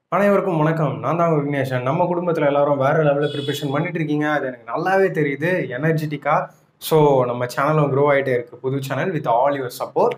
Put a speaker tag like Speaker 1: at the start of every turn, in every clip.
Speaker 1: அனைவருக்கும் வணக்கம் நான் தான் விக்னேஷன் நம்ம குடும்பத்தில் எல்லாரும் வேற லெவலில் ப்ரிப்பரேஷன் பண்ணிட்டு இருக்கீங்க அது எனக்கு நல்லாவே தெரியுது எனர்ஜெட்டிக்கா ஸோ நம்ம சேனலும் க்ரோ ஆகிட்டே இருக்கு புது channel with all your support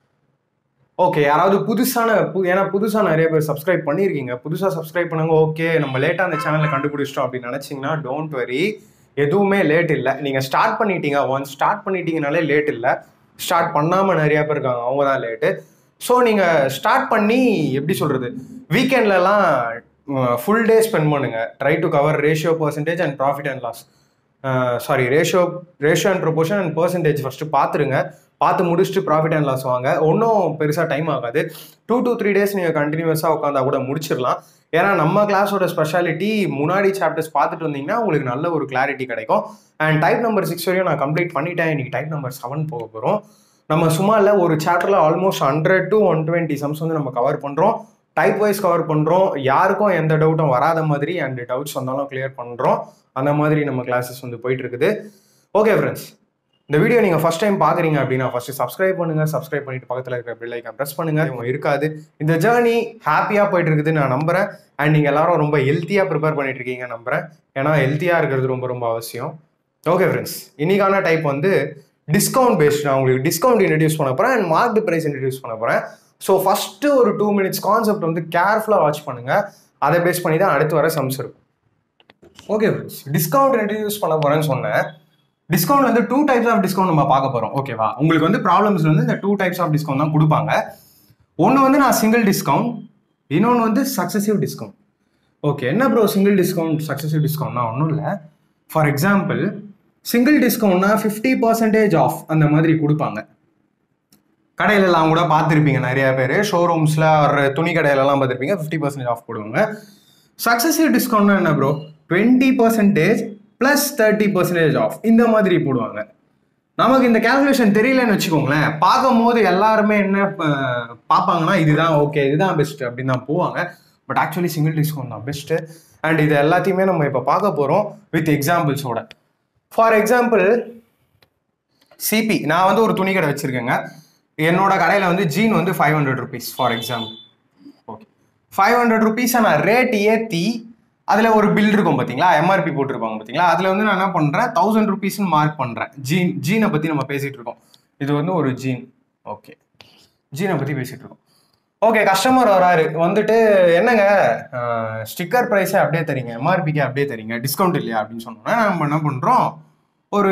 Speaker 1: okay யாராவது புதுசான பு ஏன்னா புதுசாக நிறைய பேர் சப்ஸ்கிரைப் பண்ணியிருக்கீங்க புதுசாக சப்ஸ்கிரைப் பண்ணுங்க ஓகே நம்ம லேட்டாக அந்த சேனலை கண்டுபிடிச்சிட்டோம் அப்படின்னு நினச்சிங்கன்னா டோன்ட் வரி எதுவுமே லேட் இல்லை நீங்கள் ஸ்டார்ட் பண்ணிட்டீங்க ஒன்ஸ் ஸ்டார்ட் பண்ணிட்டீங்கனாலே லேட் இல்லை ஸ்டார்ட் பண்ணாமல் நிறைய பேர் இருக்காங்க அவங்க தான் லேட்டு ஸோ நீங்கள் ஸ்டார்ட் பண்ணி எப்படி சொல்கிறது வீக்கெண்ட்லலாம் ஃபுல் டே ஸ்பெண்ட் பண்ணுங்க try to cover ratio percentage and profit and loss sorry ratio ratio and proportion and percentage first பார்த்துருங்க பார்த்து முடிச்சுட்டு ப்ராஃபிட் அண்ட் லாஸ் வாங்க ஒன்றும் பெருசாக டைம் ஆகாது டூ to த்ரீ டேஸ் நீங்கள் கண்டினியூஸாக உட்காந்தா கூட முடிச்சிடலாம் ஏன்னா நம்ம கிளாஸோட ஸ்பெஷாலிட்டி முன்னாடி சாப்டர்ஸ் பார்த்துட்டு வந்தீங்கன்னா உங்களுக்கு நல்ல ஒரு கிளாரிட்டி கிடைக்கும் அண்ட் டைப் நம்பர் சிக்ஸ் வரையும் நான் கம்ப்ளீட் பண்ணிட்டேன் இன்னைக்கு டைப் நம்பர் செவன் போக போகிறோம் நம்ம சும்மா இல்லை ஒரு சாப்டரில் almost hundred to one twenty sums வந்து நம்ம கவர் பண்ணுறோம் டைப் வைஸ் கவர் பண்ணுறோம் யாருக்கும் எந்த டவுட்டும் வராத மாதிரி அண்ட் டவுட்ஸ் வந்தாலும் கிளியர் பண்ணுறோம் அந்த மாதிரி நம்ம கிளாஸஸ் வந்து போயிட்டு இருக்குது ஓகே ஃப்ரெண்ட்ஸ் இந்த வீடியோ நீங்கள் ஃபஸ்ட் டைம் பார்க்குறீங்க அப்படின்னா ஃபஸ்ட்டு சப்ஸ்கிரைப் பண்ணுங்கள் சப்ஸ்கிரைப் பண்ணிட்டு பக்கத்தில் இருக்கிற பெல் ஐக்கான் ப்ரெஸ் பண்ணுங்கள் இவங்க இருக்காது இந்த ஜேர்னி ஹாப்பியாக போயிட்டு இருக்குதுன்னு நான் நம்புகிறேன் அண்ட் நீங்கள் எல்லாரும் ரொம்ப ஹெல்த்தியாக ப்ரிப்பேர் பண்ணிட்டு இருக்கீங்க நம்புகிறேன் ஏன்னா ஹெல்த்தியாக இருக்கிறது ரொம்ப ரொம்ப அவசியம் ஓகே ஃப்ரெண்ட்ஸ் இன்னைக்கான டைப் வந்து டிஸ்கவுண்ட் பேஸ்ட் நான் உங்களுக்கு டிஸ்கவுண்ட் இன்ட்ரடியூஸ் பண்ண போகிறேன் அண்ட் மார்க்டு ப்ரைஸ் இன்ட்ரடியூஸ் பண்ண போகிறேன் ஸோ ஃபஸ்ட்டு ஒரு டூ மினிட்ஸ் கான்செப்ட் வந்து கேர்ஃபுல்லாக வாட்ச் பண்ணுங்கள் அதை பேஸ் பண்ணி தான் அடுத்து வர சம்ஸ் இருக்கும் ஓகே ஃப்ரெண்ட்ஸ் டிஸ்கவுண்ட் இன்ட்ரடியூஸ் பண்ண போகிறேன்னு சொன்னேன் டிஸ்கவுண்ட் வந்து டூ டைப்ஸ் ஆஃப் டிஸ்கவுண்ட் நம்ம பார்க்க போகிறோம் ஓகேவா உங்களுக்கு வந்து ப்ராப்ளம்ஸ் வந்து இந்த டூ டைப்ஸ் ஆஃப் டிஸ்கவுண்ட் தான் கொடுப்பாங்க ஒன்று வந்து நான் சிங்கிள் டிஸ்கவுண்ட் இன்னொன்று வந்து சக்ஸசிவ் டிஸ்கவுண்ட் ஓகே என்ன ப்ரோ சிங்கிள் டிஸ்கவுண்ட் சக்ஸசிவ் டிஸ்கவுண்ட்னா ஒன்றும் இல்லை ஃபார் எக்ஸாம்பிள் சிங்கிள் டிஸ்கவுண்ட்னா ஃபிஃப்டி பர்சன்டேஜ் ஆஃப் அந்த மாதிரி கொடுப்பாங்க கடையிலலாம் கூட பார்த்துருப்பீங்க நிறைய பேர் ஷோரூம்ஸில் ஒரு துணி கடையிலலாம் பார்த்துருப்பீங்க ஃபிஃப்டி பர்சன்டேஜ் ஆஃப் போடுவாங்க சக்ஸசிவ் டிஸ்கவுண்ட்னா என்ன bro twenty percentage plus thirty percentage off இந்த மாதிரி போடுவாங்க நமக்கு இந்த கேல்குலேஷன் தெரியலன்னு வச்சுக்கோங்களேன் பார்க்கும் போது எல்லாருமே என்ன அஹ், பார்ப்பாங்கன்னா இதுதான் ஓகே இதுதான் பெஸ்ட் அப்படின்னு தான் போவாங்க பட் ஆக்சுவலி சிங்கிள் டிஸ்கவுண்ட் தான் பெஸ்ட்டு அண்ட் இது எல்லாத்தையுமே நம்ம இப்போ பார்க்க போகிறோம் வித் எக்ஸாம்பிள்ஸோட ஃபார் எக்ஸாம்பிள் சிபி நான் வந்து ஒரு துணி கடை வச்சுருக்கேங்க என்னோட கடையில் வந்து ஜீன் வந்து five hundred rupees for example okay five hundred ருபீஸை நான் ரேட் ஏற்றி அதில் ஒரு பில் இருக்கும் பார்த்தீங்களா எம்ஆர்பி போட்டிருப்பாங்க பார்த்தீங்களா அதில் வந்து நான் என்ன பண்ணுறேன் தௌசண்ட் ருபீஸ்னு மார்க் பண்ணுறேன் ஜீன் ஜீனை பற்றி நம்ம பேசிகிட்டு இருக்கோம் இது வந்து ஒரு ஜீன் ஓகே ஜீனை பற்றி பேசிகிட்டு இருக்கோம் ஓகே கஸ்டமர் வராரு வந்துட்டு என்னங்க ஸ்டிக்கர் ப்ரைஸை அப்படியே தரீங்க எம்ஆர்பிக்கு அப்படியே தரீங்க டிஸ்கவுண்ட் இல்லையா அப்படின்னு சொன்னோன்னா நம்ம என்ன பண்ணுறோம் ஒரு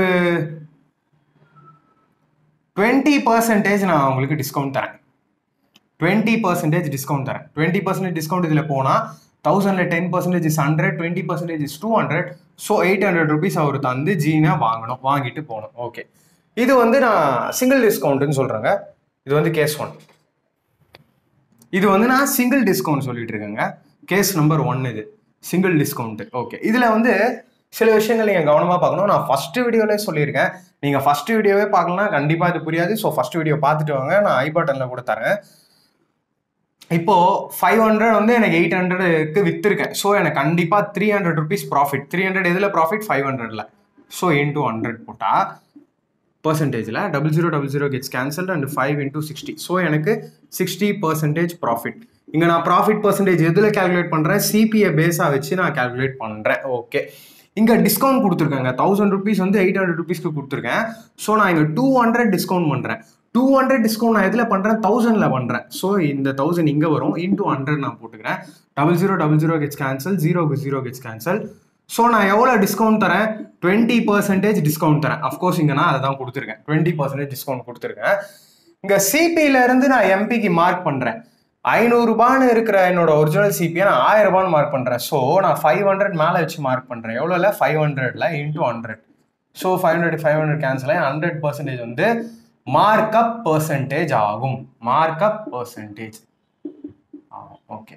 Speaker 1: டுவெண்ட்டி பர்சன்டேஜ் நான் உங்களுக்கு டிஸ்கவுண்ட் தரேன் டுவெண்ட்டி பர்சன்டேஜ் டிஸ்கவுண்ட் தரேன் டுவெண்ட்டி பர்சன்டேஜ் டிஸ்கவுண்ட் இதில் போனால் தௌசண்டில் ten percentage is hundred twenty percentage is two hundred so eight hundred rupees அவர் தந்து ஜீனை வாங்கணும் வாங்கிட்டு போகணும் ஓகே இது வந்து நான் சிங்கிள் டிஸ்கவுண்ட்டுன்னு சொல்கிறேங்க இது வந்து கேஸ் ஒன் இது வந்து நான் சிங்கிள் டிஸ்கவுண்ட் சொல்லிட்டு இருக்கேங்க கேஸ் நம்பர் ஒன் இது சிங்கிள் டிஸ்கவுண்ட் ஓகே இதில் வந்து சில விஷயங்கள் நீங்கள் கவனமாக பார்க்கணும் நான் ஃபர்ஸ்ட் வீடியோலே சொல்லியிருக்கேன் நீங்கள் ஃபர்ஸ்ட் வீடியோவே பார்க்கலனா கண்டிப்பாக இது புரியாது ஸோ ஃபர்ஸ்ட் வீடியோ பார்த்துட்டு வாங்க நான் ஐ பட்டனில் கூட தரேன் இப்போ ஃபைவ் ஹண்ட்ரட் வந்து எனக்கு எயிட் ஹண்ட்ரடுக்கு விற்றுருக்கேன் ஸோ எனக்கு கண்டிப்பாக three hundred rupees profit three hundred எதில் ப்ராஃபிட் ஃபைவ் ஹண்ட்ரட்ல ஸோ இன்டூ ஹண்ட்ரட் போட்டால் பர்சன்டேஜில் double zero double zero gets cancel and five into sixty so எனக்கு சிக்ஸ்டி பர்சன்டேஜ் ப்ராஃபிட் இங்கே நான் ப்ராஃபிட் பர்சன்டேஜ் எதில் கால்குலேட் பண்ணுறேன் சிபிஐ பேஸாக வச்சு நான் கால்குலேட் பண்ணுறேன் ஓகே இங்கே டிஸ்கவுண்ட் கொடுத்துருக்காங்க தௌசண்ட் ருபீஸ் வந்து எயிட் ஹண்ட்ரட் ருபீஸ்க்கு கொடுத்துருக்கேன் ஸோ நான் இங்கே டூ ஹண்ட்ரட் டிஸ்கவுண்ட் பண்ணுறேன் டூ ஹண்ட்ரட் டிஸ்கவுண்ட் நான் எதில் பண்ணுறேன் தௌசண்டில் பண்ணுறேன் ஸோ இந்த தௌசண்ட் இங்கே வரும் இன்டூ ஹண்ட்ரட் நான் போட்டுக்கிறேன் double zero double zero gets cancel ஜீரோக்கு ஜீரோ கெட்ஸ் கேன்சல் ஸோ நான் எவ்வளோ டிஸ்கவுண்ட் தரேன் டுவெண்ட்டி பர்சன்டேஜ் டிஸ்கவுண்ட் தரேன் அஃப்கோர்ஸ் இங்கே நான் அதை தான் கொடுத்துருக்கேன் டுவெண்ட்டி பர்சன்டேஜ் டிஸ்கவுண்ட் கொடுத்துருக்கேன் இங்கே சிபில இருந்து நான் எம்பிக்கு மார்க் பண்ணுறேன் ஐநூறுரூபான்னு இருக்கிற என்னோட ஒரிஜினல் சிபியை நான் ஆயிரம் ரூபான்னு மார்க் பண்ணுறேன் ஸோ நான் ஃபைவ் ஹண்ட்ரட் மேலே வச்சு மார்க் பண்ணுறேன் எவ்வளோல ஃபைவ் ஹண்ட்ரட்ல into hundred so five hundred five hundred cancel ஆகி ஹண்ட்ரட் பர்சன்டேஜ் வந்து மார்க்அப் பர்சன்டேஜ் ஆகும் மார்க்அப் பர்சன்டேஜ் ஆகும் ஓகே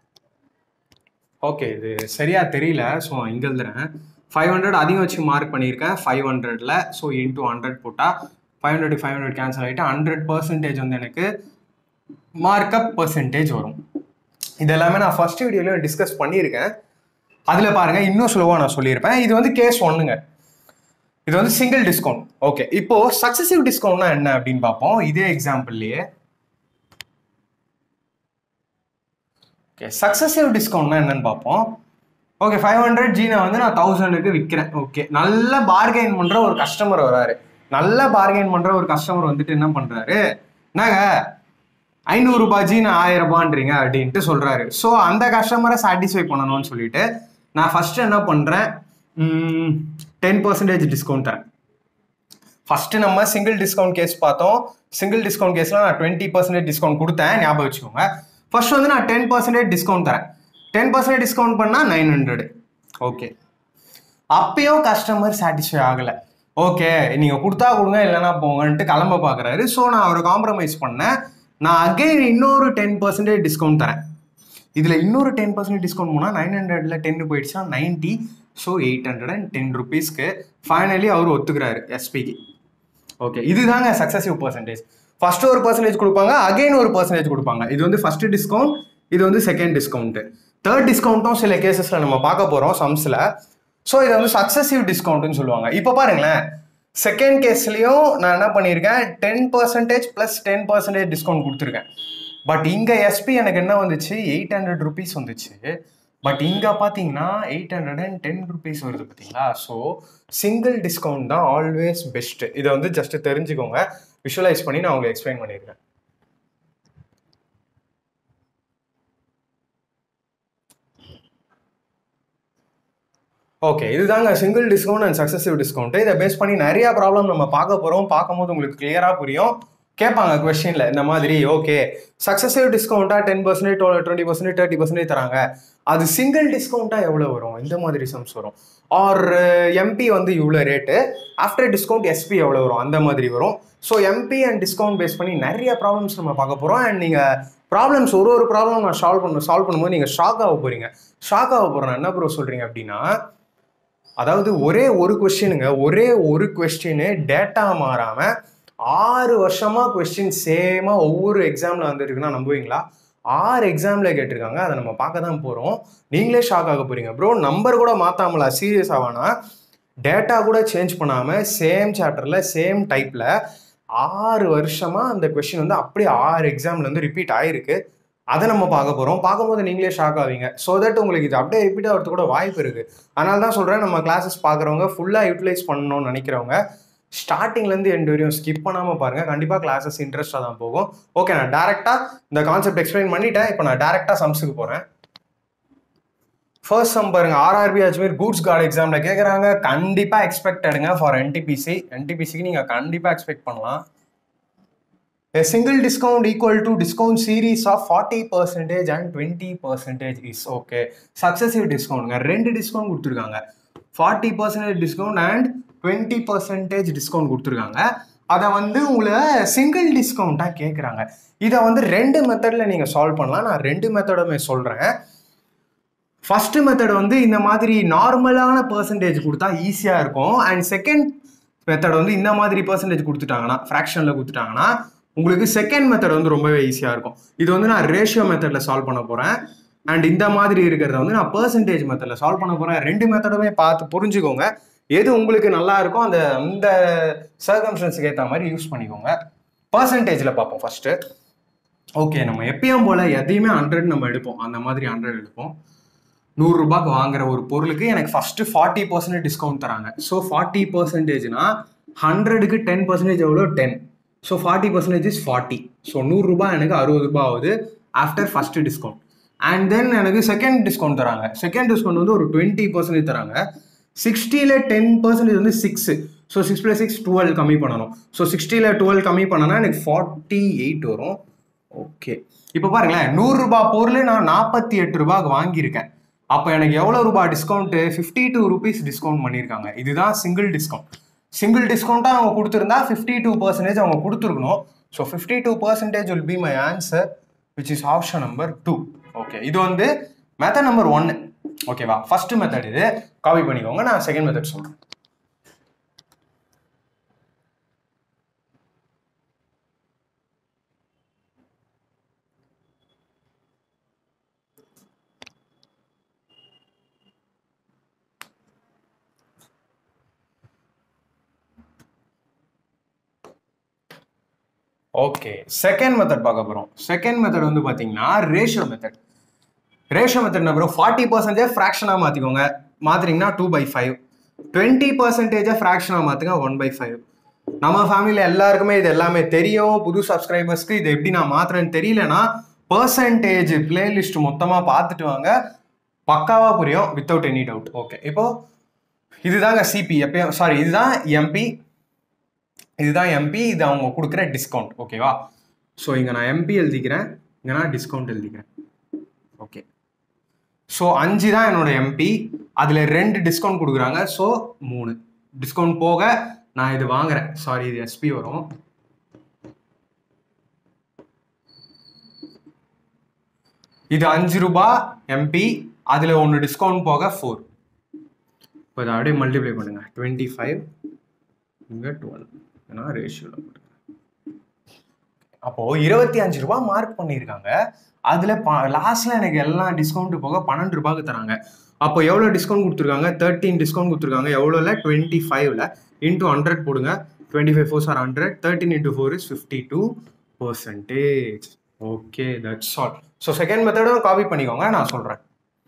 Speaker 1: ஓகே இது சரியா தெரியல ஸோ நான் இங்கே எழுதுறேன் ஃபைவ் ஹண்ட்ரட் அதிகம் வச்சு மார்க் பண்ணியிருக்கேன் ஃபைவ் ஹண்ட்ரட்ல ஸோ இன்டூ ஹண்ட்ரட் போட்டால் five hundred five hundred cancel ஆகிட்டு ஹண்ட்ரட் பர்சன்டேஜ் வந்து எனக்கு மார்க்அப் பர்சன்டேஜ் வரும் இது எல்லாமே நான் ஃபர்ஸ்ட் வீடியோலையும் டிஸ்கஸ் பண்ணியிருக்கேன் அதில் பாருங்கள் இன்னும் ஸ்லோவாக நான் சொல்லியிருப்பேன் இது வந்து கேஸ் ஒன்றுங்க இது வந்து சிங்கிள் டிஸ்கவுண்ட் ஓகே இப்போ சக்சசிவ் டிஸ்கவுண்ட்னா என்ன அப்படின்னு பார்ப்போம் இதே எக்ஸாம்பிள்லயே ஓகே சக்ஸஸிவ் டிஸ்கவுண்ட்னா என்னன்னு பார்ப்போம் ஓகே ஃபைவ் ஹண்ட்ரட் ஜீனை வந்து நான் தௌசண்டுக்கு விற்கிறேன் ஓகே நல்ல பார்கெயின் பண்ணுற ஒரு கஸ்டமர் வராரு நல்ல பார்கெயின் பண்ணுற ஒரு கஸ்டமர் வந்துட்டு என்ன பண்ணுறாரு நாங்க ஐநூறுரூபா ஜீன் ஆயிரம் ரூபான்றீங்க அப்படின்ட்டு சொல்கிறாரு ஸோ அந்த கஸ்டமரை சாட்டிஸ்ஃபை பண்ணணும்னு சொல்லிட்டு நான் ஃபஸ்ட்டு என்ன பண்ணுறேன் டென் பர்சன்டேஜ் டிஸ்கவுண்ட் தரேன் ஃபஸ்ட்டு நம்ம சிங்கிள் டிஸ்கவுண்ட் கேஸ் பார்த்தோம் சிங்கிள் டிஸ்கவுண்ட் கேஸில் நான் டுவெண்ட்டி பர்சன்டேஜ் டிஸ்கவுண்ட் கொடுத்தேன் ஞாபகம் வச்சுக்கோங்க ஃபர்ஸ்ட் வந்து நான் டென் பர்சன்டேஜ் டிஸ்கவுண்ட் தரேன் டென் பர்சன்டேஜ் டிஸ்கவுண்ட் பண்ணால் நைன் ஹண்ட்ரடு ஓகே அப்பயும் கஸ்டமர் சாட்டிஸ்ஃபை ஆகலை ஓகே நீங்கள் கொடுத்தா கொடுங்க இல்லைன்னா போங்கன்ட்டு கிளம்ப பார்க்குறாரு ஸோ நான் அவரை காம்ப்ரமைஸ் பண்ணேன் நான் அகைன் இன்னொரு டென் பர்சன்டேஜ் டிஸ்கவுண்ட் தரேன் இதில் இன்னொரு டென் பர்சன்டேஜ் டிஸ்கவுண்ட் போனால் நைன் ஹண்ட்ரடில் டென் போயிடுச்சா ninety so eight hundred and ten ருபீஸ்க்கு ஃபைனலி அவர் ஒத்துக்கிறாரு எஸ்பிக்கு ஓகே இதுதாங்க சக்ஸஸிவ் பர்சன்டேஜ் ஃபர்ஸ்ட் ஒரு பர்சன்டேஜ் கொடுப்பாங்க அகைன் ஒரு பர்சன்டேஜ் கொடுப்பாங்க இது வந்து ஃபர்ஸ்ட் டிஸ்கவுண்ட் இது வந்து செகண்ட் டிஸ்கவுண்ட்டு தேர்ட் டிஸ்கவுண்ட்டும் சில கேசஸில் நம்ம பார்க்க போகிறோம் சம்ஸில் ஸோ இதை வந்து சக்ஸஸிவ் டிஸ்கவுண்ட்னு சொல்லுவாங்க இப்போ பாருங்களேன் செகண்ட் கேஸ்லேயும் நான் என்ன பண்ணியிருக்கேன் ten percentage plus ten percentage discount கொடுத்துருக்கேன் பட் இங்கே எஸ்பி எனக்கு என்ன வந்துச்சு எயிட் ஹண்ட்ரட் ருபீஸ் வந்துச்சு பட் இங்கே பார்த்தீங்கன்னா eight hundred and ten rupees வருது பார்த்தீங்களா ஸோ சிங்கிள் டிஸ்கவுண்ட் தான் ஆல்வேஸ் பெஸ்ட்டு இதை வந்து ஜஸ்ட் தெரிஞ்சுக்கோங்க விஷுவலைஸ் பண்ணி நான் உங்களுக்கு எக்ஸ்பிளைன் பண்ணியிருக்கேன் ஓகே இதுதாங்க single discount and successive discount இதை பேஸ் பண்ணி நிறைய ப்ராப்ளம் நம்ம பார்க்க போகிறோம் பார்க்கும்போது உங்களுக்கு கிளியராக புரியும் கேட்பாங்க கொஸ்டினில் இந்த மாதிரி ஓகே சக்ஸஸிவ் டிஸ்கவுண்ட்டாக ten percentage twenty percentage thirty percentage தராங்க அது சிங்கிள் டிஸ்கவுண்ட்டாக எவ்வளோ வரும் இந்த மாதிரி சம்ஸ் வரும் ஆர் எம்பி வந்து இவ்வளோ ரேட்டு ஆஃப்டர் டிஸ்கவுண்ட் எஸ்பி எவ்வளோ வரும் அந்த மாதிரி வரும் so MP and discount base பண்ணி நிறைய ப்ராப்ளம்ஸ் நம்ம பார்க்க போகிறோம் அண்ட் நீங்கள் ப்ராப்ளம்ஸ் ஒரு ஒரு ப்ராப்ளம் நான் சால்வ் பண்ண சால்வ் பண்ணும்போது நீங்கள் ஷாக் ஆக போகிறீங்க ஷாக் ஆக போகிறேன் என்ன ப்ரோ சொல்கிறீங்க அப்படின்னா அதாவது ஒரே ஒரு கொஸ்டினுங்க ஒரே ஒரு கொஸ்டின் டேட்டா மாறாம ஆறு வருஷமா கொஸ்டின் சேமா ஒவ்வொரு எக்ஸாம்ல வந்துருக்குன்னா நம்புவீங்களா ஆறு எக்ஸாம்ல கேட்டிருக்காங்க அதை நம்ம பார்க்க தான் போறோம் நீங்களே ஷாக் ஆக போறீங்க ப்ரோ நம்பர் கூட மாத்தாமலா சீரியஸ் ஆவானா டேட்டா கூட சேஞ்ச் பண்ணாம சேம் சாப்டர்ல சேம் டைப்ல ஆறு வருஷமா அந்த கொஸ்டின் வந்து அப்படியே ஆறு எக்ஸாம்ல வந்து ரிப்பீட் ஆயிருக்கு அதை நம்ம பார்க்க போகிறோம் பார்க்கும்போது நீங்களே ஷாக் ஆவீங்க ஸோ தட் உங்களுக்கு இது அப்படியே ரிப்பீட் ஆகிறது கூட வாய்ப்பு இருக்குது அதனால தான் சொல்கிறேன் நம்ம கிளாஸஸ் பார்க்குறவங்க ஃபுல்லாக யூட்டிலைஸ் பண்ணணும்னு நினைக்கிறவங்க ஸ்டார்டிங்லேருந்து எண்டு வரையும் ஸ்கிப் பண்ணாமல் பாருங்கள் கண்டிப்பாக கிளாஸஸ் இன்ட்ரெஸ்ட்டாக தான் போகும் ஓகே நான் டேரெக்டாக இந்த கான்செப்ட் எக்ஸ்பிளைன் பண்ணிட்டேன் இப்போ நான் டேரெக்டாக சம்ஸுக்கு போகிறேன் ஃபர்ஸ்ட் சம் பாருங்க ஆர்ஆர்பி அஜ்மீர் கூட்ஸ் கார்டு எக்ஸாமில் கேட்குறாங்க கண்டிப்பாக எக்ஸ்பெக்டடுங்க ஃபார் என்டிபிசி என்டிபிசிக்கு நீங்கள் கண்டிப்பாக எக்ஸ்பெக்ட் பண்ணலாம் A single discount equal to discount series of 40% and 20% is okay. Successive discount ரெண்டு டிஸ்கவுண்ட் கொடுத்துருக்காங்க forty percentage discount and twenty percentage discount கொடுத்துருக்காங்க அதை வந்து உங்களை சிங்கிள் டிஸ்கவுண்ட்டாக கேட்குறாங்க இதை வந்து ரெண்டு மெத்தடில் நீங்கள் சால்வ் பண்ணலாம் நான் ரெண்டு மெத்தடுமே சொல்கிறேன் ஃபர்ஸ்ட் மெத்தட் வந்து இந்த மாதிரி நார்மலான பர்சன்டேஜ் கொடுத்தா ஈஸியாக இருக்கும் அண்ட் செகண்ட் மெத்தட் வந்து இந்த மாதிரி பர்சன்டேஜ் கொடுத்துட்டாங்கன்னா ஃப்ராக்ஷனில் கொடுத்துட்டாங்கன்னா உங்களுக்கு செகண்ட் மெத்தட் வந்து ரொம்பவே ஈஸியாக இருக்கும் இது வந்து நான் ரேஷியோ மெத்தடில் சால்வ் பண்ண போகிறேன் அண்ட் இந்த மாதிரி இருக்கிறத வந்து நான் பர்சன்டேஜ் மெத்தடில் சால்வ் பண்ண போகிறேன் ரெண்டு மெத்தடுமே பார்த்து புரிஞ்சுக்கோங்க எது உங்களுக்கு நல்லா இருக்கோ அந்த அந்த சர்க்கம்ஸ்டன்ஸுக்கு ஏற்ற மாதிரி யூஸ் பண்ணிக்கோங்க பர்சன்டேஜில் பார்ப்போம் ஃபஸ்ட்டு ஓகே நம்ம எப்பயும் போல் எதையுமே ஹண்ட்ரட் நம்ம எடுப்போம் அந்த மாதிரி ஹண்ட்ரட் எடுப்போம் நூறுரூபாய்க்கு வாங்குற ஒரு பொருளுக்கு எனக்கு ஃபஸ்ட்டு ஃபார்ட்டி பர்சன்டேஜ் டிஸ்கவுண்ட் தராங்க ஸோ ஃபார்ட்டி பர்சன்டேஜ்னா ஹண்ட்ரடுக்கு டென் பர்சன்டேஜ் எவ்வளோ ten so forty percentage is forty so நூறுரூபா எனக்கு அறுபது ரூபாய் ஆகுது after first discount and then எனக்கு செகண்ட் டிஸ்கவுண்ட் தராங்க செகண்ட் டிஸ்கவுண்ட் வந்து ஒரு டுவெண்ட்டி பர்சன்டேஜ் தராங்க சிக்ஸ்டியில் டென் பர்சன்டேஜ் வந்து six so six plus six twelve கம்மி பண்ணணும் ஸோ சிக்ஸ்டியில் டுவெல் கம்மி பண்ணனா எனக்கு ஃபார்ட்டி எயிட் வரும் ஓகே இப்போ பாருங்களேன் நூறுரூபா பொருள் நான் நாற்பத்தி எட்டு ரூபாய்க்கு வாங்கியிருக்கேன் அப்போ எனக்கு எவ்வளோ ரூபாய் discount fifty two rupees discount பண்ணியிருக்காங்க இதுதான் சிங்கிள் டிஸ்கவுண்ட் சிங்கிள் டிஸ்கவுண்ட்டாக அவங்க கொடுத்துருந்தா ஃபிஃப்டி டூ பர்சன்டேஜ் அவங்க கொடுத்துருக்கணும் so fifty two percentage will be my answer which is option number two okay இது வந்து மெத்தட் நம்பர் ஒன்று ஓகேவா ஃபர்ஸ்ட் மெத்தட் இது காப்பி பண்ணிக்கோங்க நான் செகண்ட் மெத்தட் சொல்கிறேன் ஓகே செகண்ட் மெத்தட் பார்க்க போகிறோம் செகண்ட் மெத்தட் வந்து பார்த்தீங்கன்னா ரேஷியோ மெத்தட் ரேஷியோ மெத்தட் என்ன ப்ரோ ஃபார்ட்டி பர்சன்டேஜ் ஃப்ராக்ஷனாக மாற்றிக்கோங்க மாற்றுறீங்கன்னா டூ பை ஃபைவ் டுவெண்ட்டி பர்சன்டேஜை ஃப்ராக்ஷனாக மாற்றுங்க ஒன் பை ஃபைவ் நம்ம ஃபேமிலியில் எல்லாருக்குமே இது எல்லாமே தெரியும் புது சப்ஸ்கிரைபர்ஸ்க்கு இது எப்படி நான் மாத்துறேன்னு தெரியலனா பர்சன்டேஜ் பிளேலிஸ்ட் மொத்தமாக பார்த்துட்டு வாங்க பக்காவாக புரியும் வித்தவுட் எனி டவுட் ஓகே இப்போ இதுதாங்க சிபி எப்பயும் சாரி இதுதான் எம்பி இதுதான் எம்பி இது அவங்க கொடுக்குற டிஸ்கவுண்ட் ஓகேவா ஸோ இங்கே நான் எம்பி எழுதிக்கிறேன் இங்கே நான் டிஸ்கவுண்ட் எழுதிக்கிறேன் ஓகே ஸோ அஞ்சு தான் என்னோட எம்பி அதில் ரெண்டு டிஸ்கவுண்ட் கொடுக்குறாங்க ஸோ மூணு டிஸ்கவுண்ட் போக நான் இது வாங்குறேன் சாரி இது எஸ்பி வரும் இது அஞ்சு ரூபா எம்பி அதில் ஒன்று டிஸ்கவுண்ட் போக ஃபோர் இப்போ இதை அப்படியே மல்டிப்ளை பண்ணுங்க டுவெண்ட்டி ஃபைவ் இங்கே டுவெல் ஏன்னா ரேஷியோவில் போட்டுருங்க அப்போது இருபத்தி அஞ்சு ரூபா மார்க் பண்ணியிருக்காங்க அதில் ப லாஸ்ட்டில் எனக்கு எல்லாம் டிஸ்கவுண்ட் போக பன்னெண்டு ரூபாய்க்கு தராங்க அப்போ எவ்வளோ டிஸ்கவுண்ட் கொடுத்துருக்காங்க தேர்ட்டின் டிஸ்கவுண்ட் கொடுத்துருக்காங்க எவ்வளோல டுவெண்ட்டி ஃபைவ்ல இன்டூ ஹண்ட்ரட் போடுங்க twenty five four sir hundred thirteen into four is fifty two percentage okay that's all so second மெத்தடும் காப்பி பண்ணிக்கோங்க நான் சொல்கிறேன்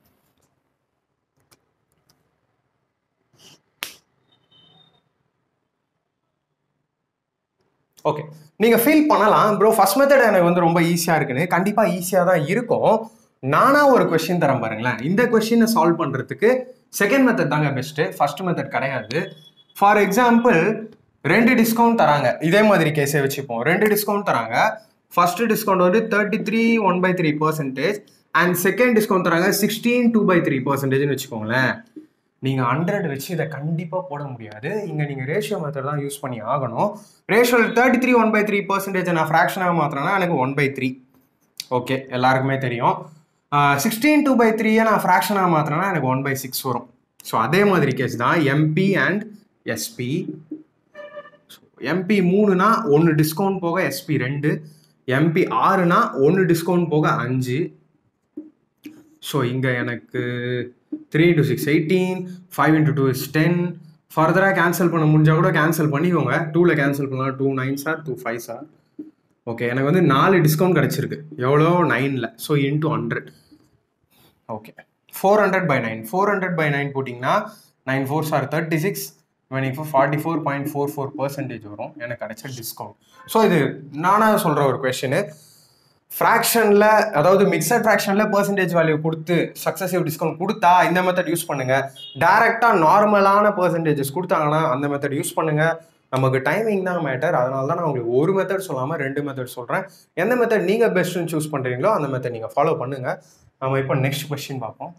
Speaker 1: ஓகே நீங்கள் ஃபீல் பண்ணலாம் ப்ரோ ஃபர்ஸ்ட் மெத்தட் எனக்கு வந்து ரொம்ப ஈஸியாக இருக்குன்னு கண்டிப்பாக ஈஸியாக தான் இருக்கும் நானாக ஒரு கொஷின் தரேன் பாருங்களேன் இந்த கொஷினை சால்வ் பண்ணுறதுக்கு செகண்ட் மெத்தட் தாங்க பெஸ்ட்டு ஃபர்ஸ்ட் மெத்தட் கிடையாது ஃபார் எக்ஸாம்பிள் ரெண்டு டிஸ்கவுண்ட் தராங்க இதே மாதிரி கேஸே வச்சுப்போம் ரெண்டு டிஸ்கவுண்ட் தராங்க ஃபர்ஸ்ட் டிஸ்கவுண்ட் வந்து thirty three one by three percentage and second discount தராங்க சிக்ஸ்டீன் டூ பை த்ரீ பர்சன்டேஜ்னு வச்சுக்கோங்களேன் நீங்கள் ஹண்ட்ரட் வச்சு இதை கண்டிப்பாக போட முடியாது இங்கே நீங்கள் ரேஷியோ மெத்தட் தான் யூஸ் பண்ணி ஆகணும் ratio thirty three one by three percentage நான் ஃப்ராக்ஷனாக மாத்திரேன்னா எனக்கு ஒன் பை த்ரீ ஓகே எல்லாருக்குமே தெரியும் சிக்ஸ்டீன் டூ பை த்ரீயை நான் ஃப்ராக்ஷனாக மாத்திரேன்னா எனக்கு ஒன் பை சிக்ஸ் வரும் ஸோ அதே மாதிரி கேஸ் தான் எம்பி அண்ட் எஸ்பி எம்பி மூணுனா ஒன்று டிஸ்கவுண்ட் போக எஸ்பி ரெண்டு எம்பி ஆறுனா ஒன்று டிஸ்கவுண்ட் போக அஞ்சு ஸோ இங்கே எனக்கு three into six eighteen five into two is ten ஃபர்தராக கேன்சல் பண்ண முடிஞ்சால் கூட கேன்சல் பண்ணிக்கோங்க டூவில் கேன்சல் பண்ணலாம் two nine sir two five sir okay எனக்கு வந்து நாலு டிஸ்கவுண்ட் கிடச்சிருக்கு எவ்வளோ நைனில் so into hundred okay four hundred by nine four hundred by nine போட்டிங்கன்னா nine four sir thirty six இப்போ forty four point four four percentage வரும் எனக்கு கிடைச்ச டிஸ்கவுண்ட் ஸோ இது நானாக சொல்கிற ஒரு கொஷனு ஃப்ராக்ஷனில் அதாவது மிக்சட் ஃப்ராக்ஷனில் பர்சன்டேஜ் வேல்யூ கொடுத்து சக்ஸஸிவ் டிஸ்கவுண்ட் கொடுத்தா இந்த மெத்தட் யூஸ் பண்ணுங்க டேரெக்டாக நார்மலான பர்சன்டேஜஸ் கொடுத்தாங்கன்னா அந்த மெத்தட் யூஸ் பண்ணுங்க நமக்கு டைமிங் தான் மேட்டர் அதனால தான் நான் உங்களுக்கு ஒரு மெத்தட் சொல்லாமல் ரெண்டு மெத்தட் சொல்கிறேன் எந்த மெத்தட் நீங்கள் பெஸ்ட்டுன்னு சூஸ் பண்ணுறீங்களோ அந்த மெத்தட் நீங்கள் ஃபாலோ பண்ணுங்க நம்ம இப்போ நெக்ஸ்ட் கொஸ்டின் பார்ப்போம்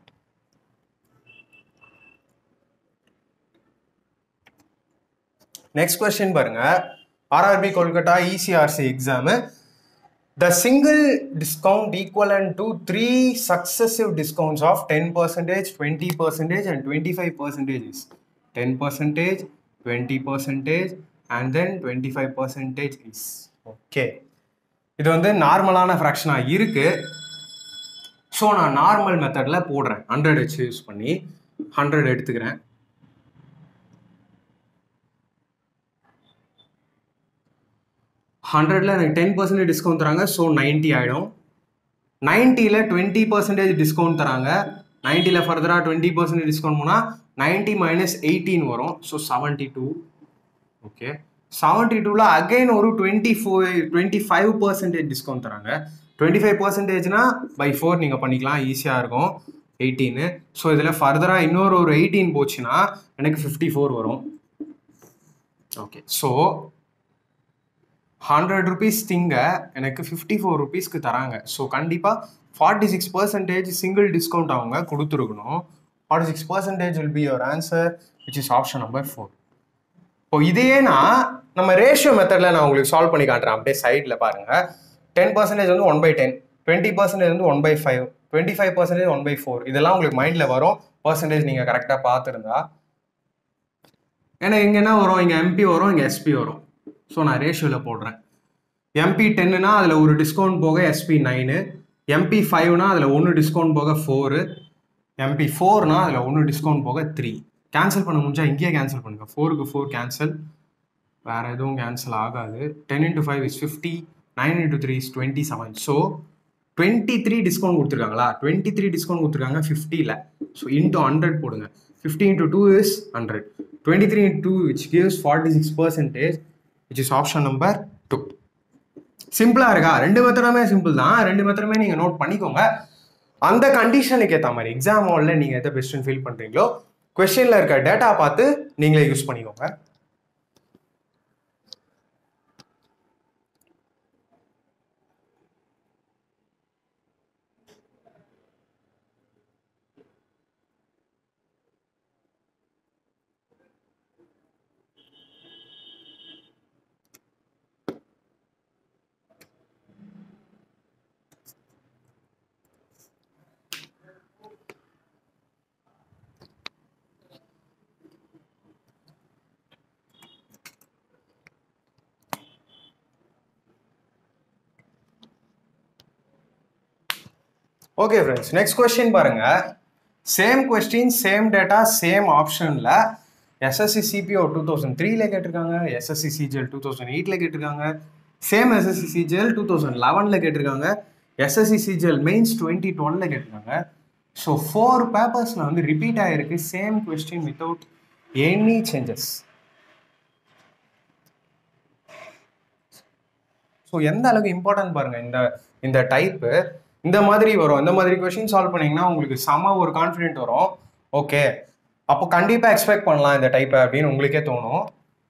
Speaker 1: நெக்ஸ்ட் கொஸ்டின் பாருங்க RRB Kolkata ECRC exam The single discount equivalent to three successive discounts of 10 percentage, 20 percentage, and 25 percentage is 10 percentage, 20 percentage, and then 25 percentage is. Okay. இது வந்து நார்மலான ஃப்ராக்ஷனாக இருக்கு ஸோ நான் நார்மல் மெத்தடில் போடுறேன் ஹண்ட்ரட் வச்சு யூஸ் பண்ணி ஹண்ட்ரட் எடுத்துக்கிறேன் ஹண்ட்ரட்ல எனக்கு டென் பர்சன்டேஜ் டிஸ்கவுண்ட் தராங்க ஸோ நைன்ட்டி ஆகிடும் நைன்ட்டியில் டுவெண்ட்டி பர்சன்டேஜ் டிஸ்கவுண்ட் தராங்க நைன்ட்டியில் ஃபர்தராக டுவெண்ட்டி பர்சன்டேஜ் டிஸ்கவுண்ட் போனால் நைன்ட்டி மைனஸ் எயிட்டீன் வரும் so seventy two okay seventy டூவில் அகைன் ஒரு twenty four twenty five percentage discount தராங்க டுவெண்ட்டி ஃபைவ் பர்சன்டேஜ்னா பை ஃபோர் நீங்கள் பண்ணிக்கலாம் ஈஸியாக இருக்கும் எயிட்டீனு ஸோ இதில் ஃபர்தராக இன்னொரு ஒரு எயிட்டீன் போச்சுன்னா எனக்கு ஃபிஃப்டி ஃபோர் வரும் ஓகே ஸோ ஹண்ட்ரட் ருபீஸ் திங்க எனக்கு ஃபிஃப்டி ஃபோர் ருபீஸ்க்கு தராங்க ஸோ கண்டிப்பாக forty six percentage single discount அவங்க கொடுத்துருக்கணும் forty six percentage will be your answer which is option number four இப்போ இதையே நான் நம்ம ரேஷியோ மெத்தடில் நான் உங்களுக்கு சால்வ் பண்ணி காட்டுறேன் அப்படியே சைடில் பாருங்கள் டென் பர்சன்டேஜ் வந்து one by ten twenty percentage வந்து one by five twenty five percentage one by four இதெல்லாம் உங்களுக்கு மைண்டில் வரும் பர்சன்டேஜ் நீங்கள் கரெக்டாக பார்த்துருந்தா ஏன்னா இங்கே என்ன வரும் இங்கே எம்பி வரும் இங்கே எஸ்பி வரும் ஸோ நான் ரேஷியோவில் போடுறேன் எம்பி டென்னுனா அதில் ஒரு டிஸ்கவுண்ட் போக எஸ்பி நைனு எம்பி ஃபைவ்னா அதில் ஒன்று டிஸ்கவுண்ட் போக ஃபோரு எம்பி ஃபோர்னா அதில் ஒன்று டிஸ்கவுண்ட் போக த்ரீ கேன்சல் பண்ண முடிஞ்சா இங்கேயே கேன்சல் பண்ணுங்க ஃபோருக்கு ஃபோர் கேன்சல் வேறு எதுவும் கேன்சல் ஆகாது ten into five is fifty nine into three is twenty seven so twenty three discount கொடுத்துருக்காங்களா டுவெண்ட்டி த்ரீ டிஸ்கவுண்ட் கொடுத்துருக்காங்க ஃபிஃப்டியில் ஸோ இன்டூ ஹண்ட்ரட் போடுங்க fifty into two is hundred twenty three into which gives forty six percentage which is option number two சிம்பிளாக இருக்கா ரெண்டு மெத்தடுமே simple தான் ரெண்டு மெத்தடுமே நீங்கள் நோட் பண்ணிக்கோங்க அந்த கண்டிஷனுக்கு ஏற்ற மாதிரி எக்ஸாம் ஹாலில் நீங்கள் எதை பெஸ்ட்டுன்னு ஃபீல் பண்ணுறீங்களோ கொஸ்டினில் இருக்க டேட்டா பார்த்து நீங்களே யூஸ் பண்ணிக்கோங்க ஓகே ஃப்ரெண்ட்ஸ் நெக்ஸ்ட் கொஸ்டின் பாருங்க same question same data same ஆப்ஷனில் எஸ்எஸ்சி சிபிஓ டூ தௌசண்ட் த்ரீல கேட்டிருக்காங்க எஸ்எஸ்சி சிஜிஎல் டூ தௌசண்ட் எயிட்டில் கேட்டிருக்காங்க same SSC CGL two thousand லெவனில் கேட்டிருக்காங்க எஸ்எஸ்சி சிஜிஎல் மெயின்ஸ் டுவெண்ட்டி டுவெலில் கேட்டிருக்காங்க ஸோ ஃபோர் பேப்பர்ஸில் வந்து ரிப்பீட் ஆகிருக்கு same question without any changes so எந்த அளவுக்கு இம்பார்ட்டன்ட் பாருங்க இந்த இந்த டைப்பு இந்த மாதிரி வரும் இந்த மாதிரி கொஷின் சால்வ் பண்ணீங்கன்னா உங்களுக்கு செம ஒரு கான்ஃபிடென்ட் வரும் ஓகே அப்போ கண்டிப்பாக எக்ஸ்பெக்ட் பண்ணலாம் இந்த டைப்பை அப்படின்னு உங்களுக்கே தோணும்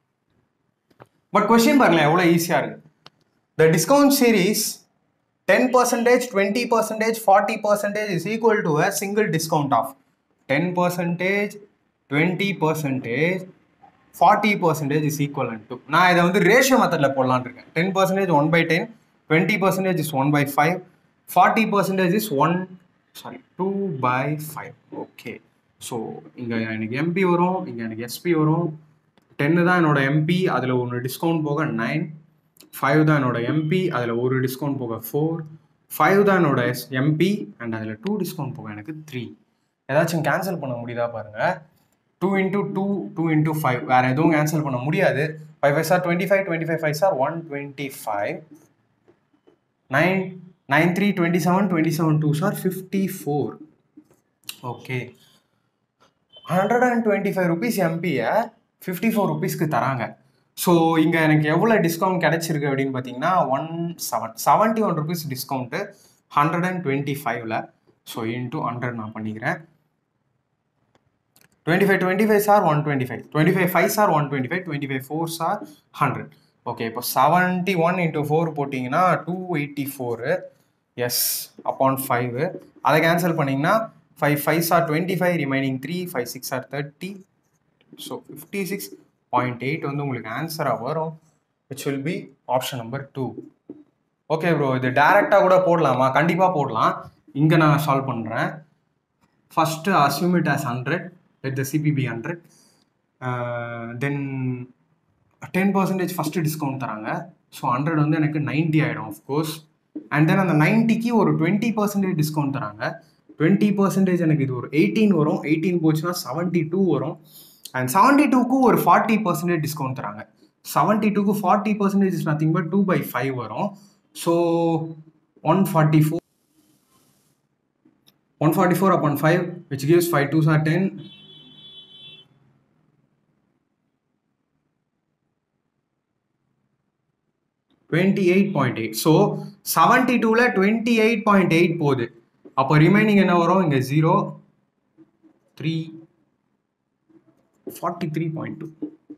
Speaker 1: பட் கொஷின் பாருங்களேன் எவ்வளோ ஈஸியாக இருக்கு the discount series ten percentage twenty percentage forty percentage is equal to a single discount of ten percentage twenty percentage forty percentage is equal to நான் இதை வந்து ரேஷியோ மெத்தடில் போடலான்னு இருக்கேன் ten percentage one by ten twenty percentage is one by five forty percentage is one sorry two by five okay so இங்கே எனக்கு MP வரும் இங்கே எனக்கு எஸ்பி வரும் டென்னு தான் என்னோட எம்பி அதில் ஒன்று டிஸ்கவுண்ட் போக நைன் ஃபைவ் தான் என்னோட எம்பி அதில் ஒரு டிஸ்கவுண்ட் போக ஃபோர் ஃபைவ் தான் என்னோட எஸ் எம்பி அண்ட் அதில் டூ டிஸ்கவுண்ட் போக எனக்கு த்ரீ ஏதாச்சும் கேன்சல் பண்ண முடியுதா பாருங்கள் two into two two into five வேறு எதுவும் கேன்சல் பண்ண முடியாது five five sir twenty five twenty five five sir one twenty five nine nine three twenty seven twenty seven two sir fifty four okay hundred and twenty five rupees எம்பியை fifty four ருபீஸ்க்கு தராங்க so இங்கே எனக்கு எவ்வளோ discount கிடைச்சிருக்கு அப்படின்னு பார்த்தீங்கன்னா one seven seventy one rupees discount hundred and twenty ஃபைவ்ல ஸோ இன்ட்டு ஹண்ட்ரட் நான் பண்ணிக்கிறேன் twenty five twenty five sir one twenty five twenty five five sir one twenty five twenty five four sir hundred okay இப்போ seventy one into four போட்டிங்கன்னா two eighty four is upon five அதை cancel பண்ணிங்கன்னா five five sir twenty five remaining three five six are thirty so fifty six point eight வந்து உங்களுக்கு ஆன்சராக வரும் which will be option number two okay bro இது டேரெக்டாக கூட போடலாமா கண்டிப்பாக போடலாம் இங்கே நான் சால்வ் பண்ணுறேன் first assume it as hundred with the CP hundred then ten percentage first discount தராங்க ஸோ ஹண்ட்ரட் வந்து எனக்கு நைன்ட்டி ஆகிடும் ஆஃப்கோர்ஸ் அண்ட் தென் அந்த நைன்ட்டிக்கு ஒரு டுவெண்ட்டி பர்சன்டேஜ் டிஸ்கவுண்ட் தராங்க டுவெண்ட்டி பர்சன்டேஜ் எனக்கு இது ஒரு எயிட்டீன் வரும் எயிட்டீன் போச்சுன்னா செவன்ட்டி டூ வரும் அண்ட் செவன்ட்டி டூக்கு ஒரு ஃபார்ட்டி பர்சன்டேஜ் டிஸ்கவுண்ட் தராங்க செவன்ட்டி டூக்கு forty percentage is nothing but two by five வரும் so one forty four one forty four upon five which gives five two sir ten twenty eight point eight so seventy டூவில் twenty eight point eight போகுது அப்போ remaining என்ன வரும் இங்கே zero three forty three point two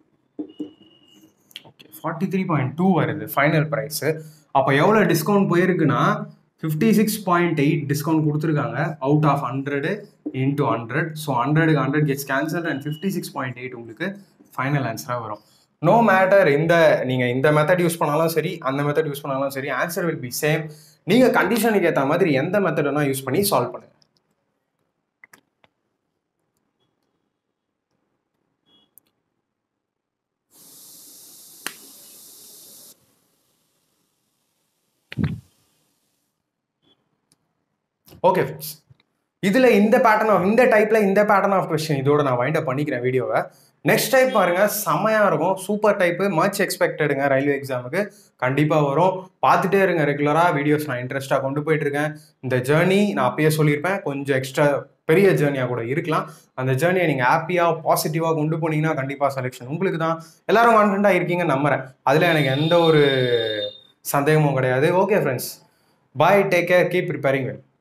Speaker 1: okay forty three point two வருது final price அப்போ எவ்வளோ discount போயிருக்குன்னா fifty six point eight discount கொடுத்துருக்காங்க out of hundred into hundred so ஹண்ட்ரடுக்கு hundred gets cancel and fifty six point eight உங்களுக்கு final ஆன்சராக வரும் no matter இந்த நீங்கள் இந்த மெத்தட் யூஸ் பண்ணாலும் சரி அந்த மெத்தட் யூஸ் பண்ணாலும் சரி ஆன்சர் வில் பி சேம் நீங்கள் கண்டிஷனுக்கு ஏற்ற மாதிரி எந்த மெத்தட் வேணால் யூஸ் பண்ணி சால்வ் பண்ணுங்க ஓகே ஃப்ரெண்ட்ஸ் இதில் இந்த பேட்டர்ன் ஆஃப் இந்த டைப்பில் இந்த பேட்டர்ன் ஆஃப் கொஸ்டின் இதோட நான் வைண்ட் அப் பண்ணிக்கிறேன் வீடியோவை நெக்ஸ்ட் டைப் பாருங்க செமையா இருக்கும் சூப்பர் டைப்பு மச் எக்ஸ்பெக்டடுங்க ரயில்வே எக்ஸாமுக்கு கண்டிப்பாக வரும் பார்த்துட்டே இருங்க ரெகுலராக வீடியோஸ் நான் இன்ட்ரெஸ்ட்டாக கொண்டு போயிட்டு இருக்கேன் இந்த ஜேர்னி நான் அப்பயே சொல்லியிருப்பேன் கொஞ்சம் எக்ஸ்ட்ரா பெரிய ஜேர்னியாக கூட இருக்கலாம் அந்த ஜேர்னியை நீங்கள் ஹாப்பியாக பாசிட்டிவாக கொண்டு போனீங்கன்னா கண்டிப்பாக செலெக்ஷன் உங்களுக்கு தான் எல்லாரும் கான்ஃபிடண்ட்டாக இருக்கீங்கன்னு நம்புறேன் அதில் எனக்கு எந்த ஒரு சந்தேகமும் கிடையாது okay friends bye take care keep preparing well